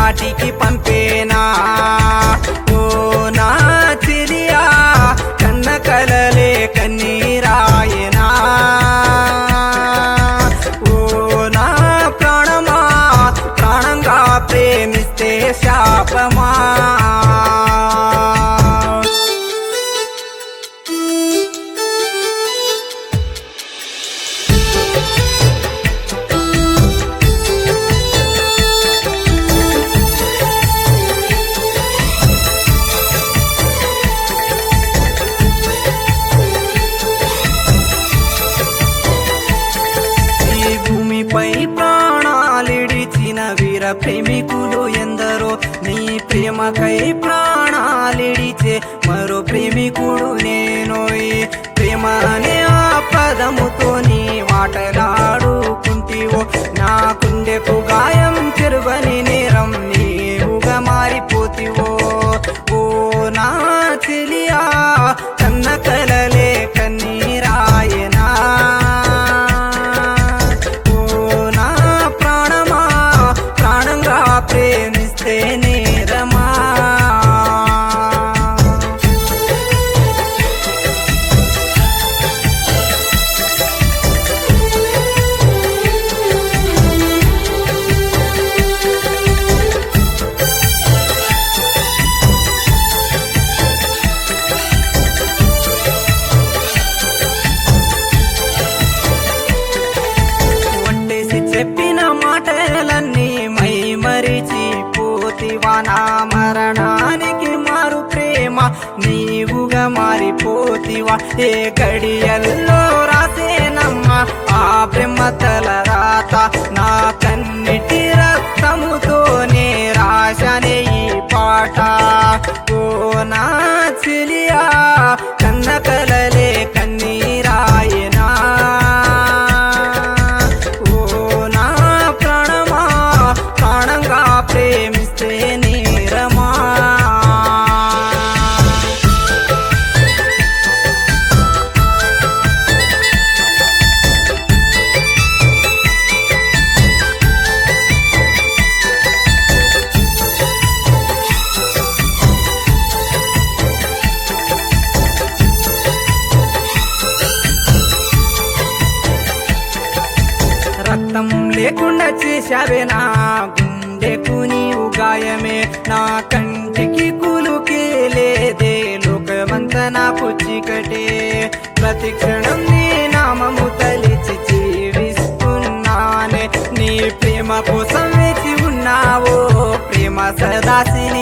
కాటికి పంపేనా ఓ నా చెలియా కన్న కలలే కన్నీరాయనా ఓ నా ప్రాణమా ప్రాణంగా ప్రేమిస్తే శాపమా ఈ భూమిపై ప్రాణాలిడిచిన వీర ప్రేమికులు ఎందరో నీ ప్రేమకై ప్రాణాలిడిచే మరో ప్రేమికుడు నేను ఈ ప్రేమ అనే ఆ పదముతో నీ మాటలాడుకుంటివో నా కుండెకు గాయం చెరువని నేరం నీవుగా మారిపోతివో ఓ నా చెలియా కన్న కలలే కన్నీరాయనా ఓ నా ప్రాణమా ప్రాణంగా ప్రేమిస్తే నేరమా వండేసి చెప్పిన మాటలన్నీ మై మరిచి పోతివా నా మరణానికి మారు ప్రేమ నీవుగా మారిపోతివా ఏ గడియల్లో రాసేనమ్మ ఆ బ్రహ్మ తల రాత నా కన్నిటి రక్తముతోనే రాశనే ఈ పాట ఓ నా చెలియా కన్న కలలే కన్నీరాయనా ఓ నా ప్రాణమా ప్రాణంగా ప్రేమిస్తే నేరమా రక్తం లేకుండా చేశావే నా గుండెకు నీవు గాయమే నా కంటికి కులుకే లేదే లోకమంత నా పుచ్చికటే ప్రతి క్షణం నీ నామము తలిచి జీవిస్తున్నానే నీ ప్రేమ కోసం వేచి ఉన్నావో ప్రేమ సదాసిని